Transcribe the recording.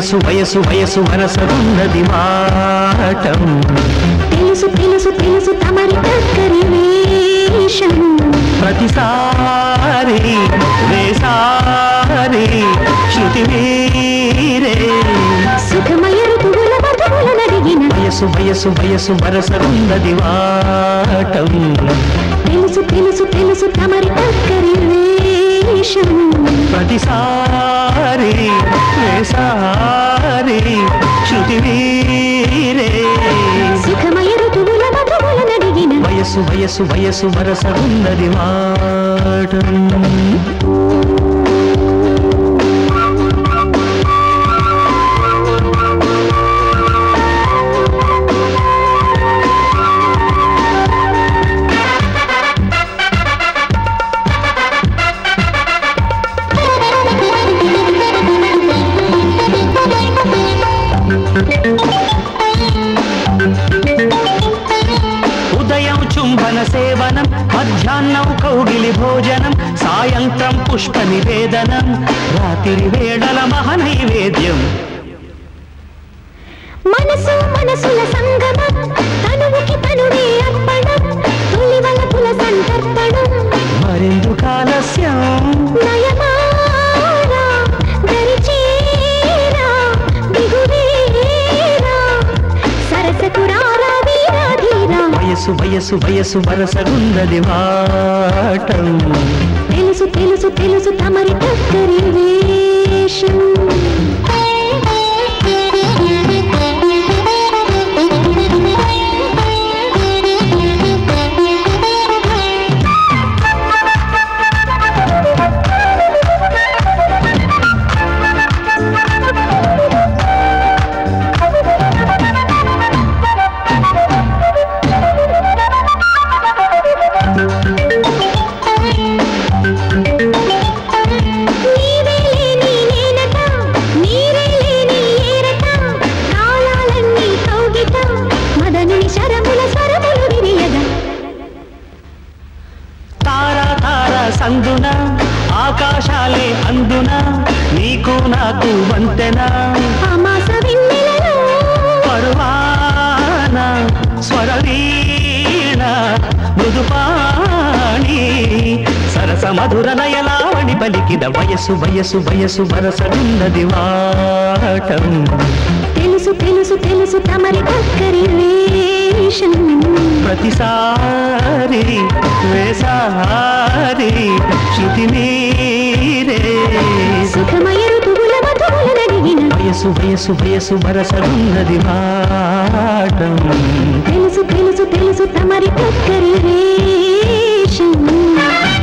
వయసు వయసు వయసు వరసగున్నది మాటం తెలుసు తెలుసు తెలుసు తమరి దగ్గరి వేషం ప్రతిసారి వేసారి శృతి మీరే సుఖమయ ఋతువుల మధువుల నడిగిన వయసు వయసు వయసు వరసగున్నది వాటం తెలుసు తెలుసు తెలుసు తమరి దగ్గరి వేషం ప్రతిసారి వేసారి శృతి మీరే సుఖమయ ఋతువుల మధువుల నడిగిన వయసు వయసు వయసు వరసగున్నది వాటం ఉదయం చుంబన సేవనం మధ్యాహ్నం కౌగిలి భోజనం సాయంత్రం పుష్ప నివేదనం రాత్రి వేళల మహనైవేద్యం మనసు మనసుల సంగమం తనువుకి తనువే అర్పణం తొలి వలపుల సంతర్పణం మరెందుకు ఆలస్యం నయమారా దరిచేరా దిగువేరా సరసకురారా వీరాధీరా వయసు వయసు వయసు వరసగున్నది వాటం తెలుసు తెలుసు తెలుసు తమరి దగ్గరి వేషం నీవే లేని నేనట నీరే లేని ఏరట కాలాలన్నీ కౌగిట మదనుని శరముల స్వరములు విరియగా తారా తారా సందున ఆకాశాలే అందున నీకు నాకు వంతెన అమాస వెన్నెలలో పరువాన స్వరవీణ మృదుపాణి సరస మధుర నయలావణి పలికిన వయసు వయసు వయసు వరసగున్నది వాటం తెలుసు తెలుసు తెలుసు తమరి దగ్గరి వేషం ప్రతిసారి వేసారి శృతి మీరే సుఖమయ ఋతువుల మధువుల నడిగిన వయసు వయసు వయసు వరసగున్నది వాటం తెలుసు తెలుసు తెలుసు తమరి దగ్గరి వేషం